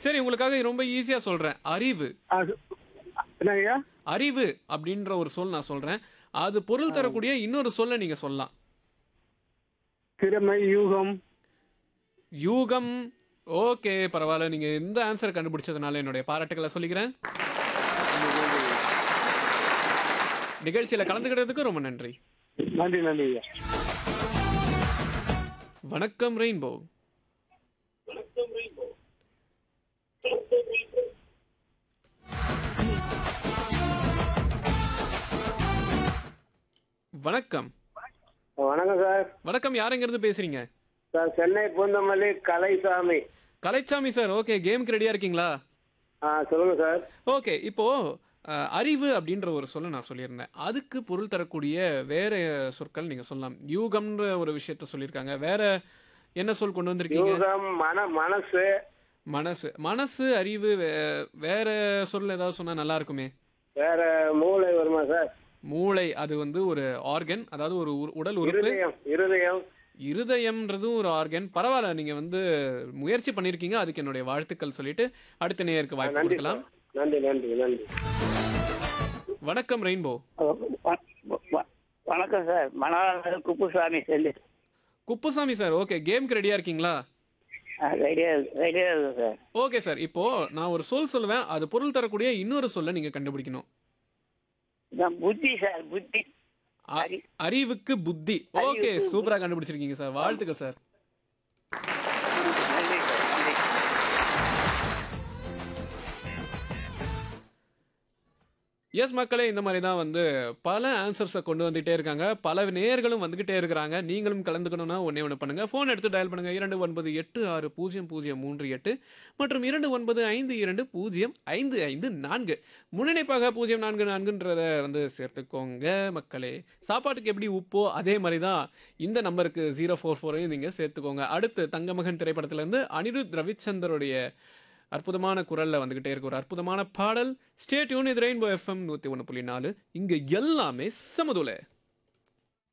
சரி உங்களுக்காக ரொம்ப ஈஸியா சொல்றேன் அறிவு அது என்னங்கய்யா அறிவு அப்படின்ற ஒரு சொல் நான் சொல்றேன் அது பொருள் தரக்கூடிய இன்னொரு சொல்ல நீங்க சொல்லலாம் திறமை யூகம் யூகம் ஓகே பரவாயில்ல நீங்க இந்த ஆன்சர் கண்டுபிடிச்சதுனால என்னுடைய பாராட்டுகளை சொல்லிக்கிறேன் நிகழ்ச்சியில கலந்துக்கிட்டதுக்கு ரொம்ப நன்றி நன்றி நன்றி ஐயா வணக்கம் ரெயின்போ வணக்கம் வணக்கம் சார் வணக்கம் யாருங்கிறது பேசுறீங்க sir Chennai Poonamallee Kalaisamy Kalaichami sir okay கேமுக்கு ரெடியா இருக்கீங்களா ஆ சொல்லுங்க சார் ஓகே இப்போ அஹ், அறிவு அப்படின்ற ஒரு சொல்ல நான் சொல்லியிருந்தேன் அதுக்கு பொருள் தரக்கூடிய வேற சொற்கள் நீங்க சொல்லலாம் யூகம்ன்ற ஒரு விஷயத்த சொல்லியிருக்காங்க வேற என்ன சொல் கொண்டு வந்திருக்கீங்க யூகம் மன மனசு மனசு மனசு அறிவு வே- வேற சொல் ஏதாவது சொன்னா நல்லா இருக்குமே வேற மூளை வருமா சார் மூளை அது வந்து ஒரு ஆர்கன் அதாவது ஒரு உரு- உடல் உறுப்பு இருதயம் இருதயம் இருதயம்ன்றதும் ஒரு ஆர்கன் பரவாயில்ல நீங்க வந்து முயற்சி பண்ணிருக்கீங்க அதுக்கு என்னுடைய வாழ்த்துக்கள் சொல்லிட்டு அடுத்த நேயருக்கு வாய்ப்பு நன்றி கொடுக்கலாம் சார் நன்றி நன்றி நன்றி வணக்கம் ரெயின்போ வ- வ- வணக்கம் சார் மணவாளர் குப்புசாமி செல்லு குப்புசாமி சார் ஓகே கேம்க்கு ரெடியா இருக்கீங்களா ரெடியா ரெடியா இருக்கு சார் ஓகே சார் இப்போ நான் ஒரு சொல் சொல்லுவேன் அது பொருள் தரக்கூடிய இன்னொரு சொல்ல நீங்க கண்டுபிடிக்கணும் நான் புத்தி சார் புத்தி அ- அறி- அறிவுக்கு புத்தி ஓகே சூப்பரா கண்டுபிடிச்சிருக்கீங்க சார் வாழ்த்துக்கள் சார் நன்றி சார் நன்றி எஸ் மக்களே இந்த மாதிரி தான் வந்து பல ஆன்சர்ஸை கொண்டு வந்துகிட்டே இருக்காங்க பல நேயர்களும் வந்துகிட்டே இருக்கிறாங்க நீங்களும் கலந்துக்கணும்னா ஒன்னே ஒன்று பண்ணுங்க ஃபோன் எடுத்து டயல் பண்ணுங்க இரண்டு ஒன்பது எட்டு ஆறு பூஜ்ஜியம் பூஜ்ஜியம் மூன்று எட்டு மற்றும் இரண்டு ஒன்பது ஐந்து இரண்டு பூஜ்ஜியம் ஐந்து ஐந்து நான்கு முன்னிணைப்பாக பூஜ்ஜியம் நான்கு நான்குன்றத வந்து சேர்த்துக்கோங்க மக்களே சாப்பாட்டுக்கு எப்படி உப்போ அதே மாதிரி தான் இந்த நம்பருக்கு ஜீரோ ஃபோர் ஃபோரையும் நீங்கள் சேர்த்துக்கோங்க அடுத்து தங்கமகன் திரைப்படத்திலேருந்து அனிருத் ரவிச்சந்தருடைய அற்புதமான குரல்ல வந்துகிட்டே இருக்கு ஒரு அற்புதமான பாடல் ஸ்டேட் யூன் இது ரெயின்போ எஃப்எம் நூத்தி ஒன்று புள்ளி நாலு இங்க எல்லாமே சமதுல